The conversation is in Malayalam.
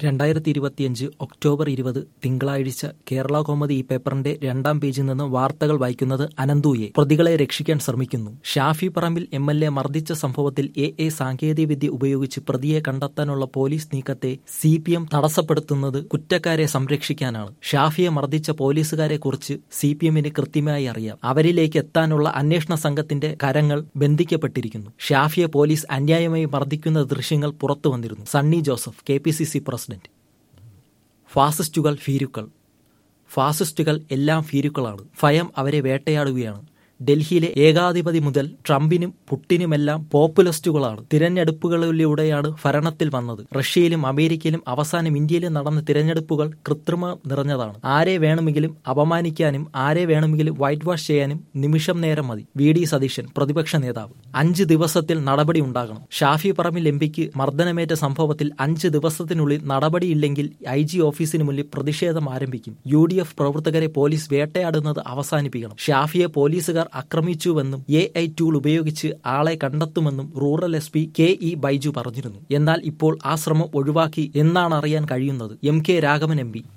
രണ്ടായിരത്തി ഇരുപത്തിയഞ്ച് ഒക്ടോബർ ഇരുപത് തിങ്കളാഴ്ച കേരള കോമതി ഈ പേപ്പറിന്റെ രണ്ടാം പേജിൽ നിന്ന് വാർത്തകൾ വായിക്കുന്നത് അനന്തൂയെ പ്രതികളെ രക്ഷിക്കാൻ ശ്രമിക്കുന്നു Shafi Parambil M L A മർദ്ദിച്ച സംഭവത്തിൽ എ എ സാങ്കേതികവിദ്യ ഉപയോഗിച്ച് പ്രതിയെ കണ്ടെത്താനുള്ള പോലീസ് നീക്കത്തെ സി പി എം തടസ്സപ്പെടുത്തുന്നത് കുറ്റക്കാരെ സംരക്ഷിക്കാനാണ് ഷാഫിയെ മർദ്ദിച്ച പോലീസുകാരെ കുറിച്ച് സി പി എമ്മിന് കൃത്യമായി അറിയാം അവരിലേക്ക് എത്താനുള്ള അന്വേഷണ സംഘത്തിന്റെ കരങ്ങൾ ബന്ധിക്കപ്പെട്ടിരിക്കുന്നു ഷാഫിയെ പോലീസ് അന്യായമായി മർദ്ദിക്കുന്ന ദൃശ്യങ്ങൾ പുറത്തു വന്നിരുന്നു Sunny Joseph K P C C president ഫാസിസ്റ്റുകൾ ഭീരുക്കൾ ഫാസിസ്റ്റുകൾ എല്ലാം ഭീരുക്കളാണ് ഭയം അവരെ വേട്ടയാടുകയാണ് ഡൽഹിയിലെ ഏകാധിപതി മുതൽ ട്രംപിനും പുട്ടിനുമെല്ലാം പോപ്പുലിസ്റ്റുകളാണ് തിരഞ്ഞെടുപ്പുകളിലൂടെയാണ് ഭരണത്തിൽ വന്നത് റഷ്യയിലും അമേരിക്കയിലും അവസാനം ഇന്ത്യയിലും നടന്ന തിരഞ്ഞെടുപ്പുകൾ കൃത്രിമ നിറഞ്ഞതാണ് ആരെ വേണമെങ്കിലും അപമാനിക്കാനും ആരെ വേണമെങ്കിലും വൈറ്റ് വാഷ് ചെയ്യാനും നിമിഷം നേരം മതി വി ഡി സതീശൻ പ്രതിപക്ഷ നേതാവ് അഞ്ച് ദിവസത്തിൽ നടപടി ഉണ്ടാകണം ഷാഫി പറമ്പിൽ എം പിക്ക് മർദ്ദനമേറ്റ സംഭവത്തിൽ അഞ്ച് ദിവസത്തിനുള്ളിൽ നടപടിയില്ലെങ്കിൽ ഐ ജി ഓഫീസിന് മുന്നിൽ പ്രതിഷേധം ആരംഭിക്കും യു ഡി എഫ് പ്രവർത്തകരെ പോലീസ് വേട്ടയാടുന്നത് അവസാനിപ്പിക്കണം ഷാഫിയെ പോലീസുകാർ ആക്രമിച്ചുവെന്നും എ ഐ ടൂൾ ഉപയോഗിച്ച് ആളെ കണ്ടെത്തുമെന്നും rural S P K E Baiju പറഞ്ഞിരുന്നു എന്നാൽ ഇപ്പോൾ ആ ശ്രമം ഒഴിവാക്കി എന്നാണ് അറിയാൻ കഴിയുന്നത് M K Raghavan M P